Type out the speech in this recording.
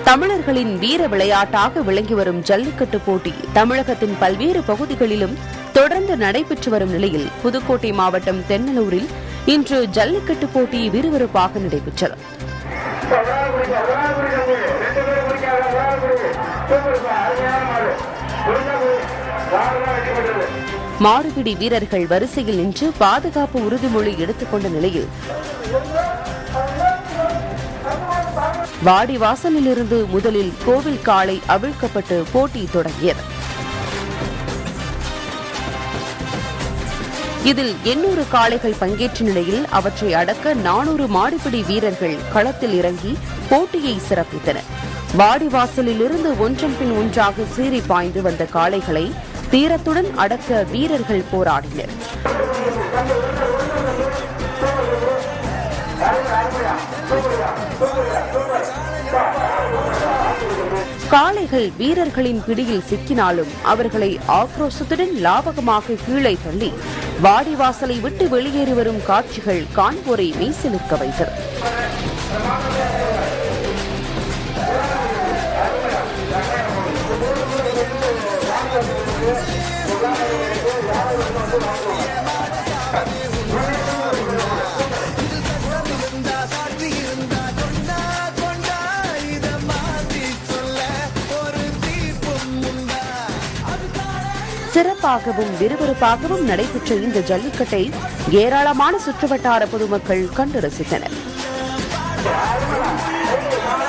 தமிழர்களின் வீர விளையாட்டாக விளங்கி வரும் ஜல்லிக்கட்டு போட்டி தமிழகத்தின் பல்வேறு பகுதிகளிலும் தொடர்ந்து நடைபெற்று வரும் நிலையில் புதுக்கோட்டை மாவட்டம் தென்னலூரில் இன்று ஜல்லிக்கட்டு போட்டி விறுவிறுப்பாக நடைபெற்றது மாடுபிடி வீரர்கள் வரிசையில் நின்று பாதுகாப்பு உறுதிமொழி எடுத்துக்கொண்ட நிலையில் வாடிவாசலிலிருந்து முதலில் கோவில் காளை அவிழ்க்கப்பட்டு போட்டி தொடங்கியது இதில் எண்ணூறு காளைகள் பங்கேற்ற நிலையில் அவற்றை அடக்க நானூறு மாடுபிடி வீரர்கள் களத்தில் இறங்கி போட்டியை சிறப்பித்தனர் வாடிவாசலிலிருந்து ஒன்றன் பின் ஒன்றாக சீறி பாய்ந்து வந்த காளைகளை தீரத்துடன் அடக்க வீரர்கள் போராடினர் காளைகள் வீரர்களின் பிடியில் சிக்கினாலும் அவர்களை ஆக்ரோஷத்துடன் லாபகமாக கீழே தள்ளி வாடிவாசலை விட்டு வெளியேறி வரும் காட்சிகள் காண்போரை மெய்சிலிர்க்க வைத்தது சிறப்பாகவும் விறுவிறுப்பாகவும் நடைபெற்ற இந்த ஜல்லிக்கட்டை ஏராளமான சுற்றுவட்டார பொதுமக்கள் கண்டு ரசித்தனர்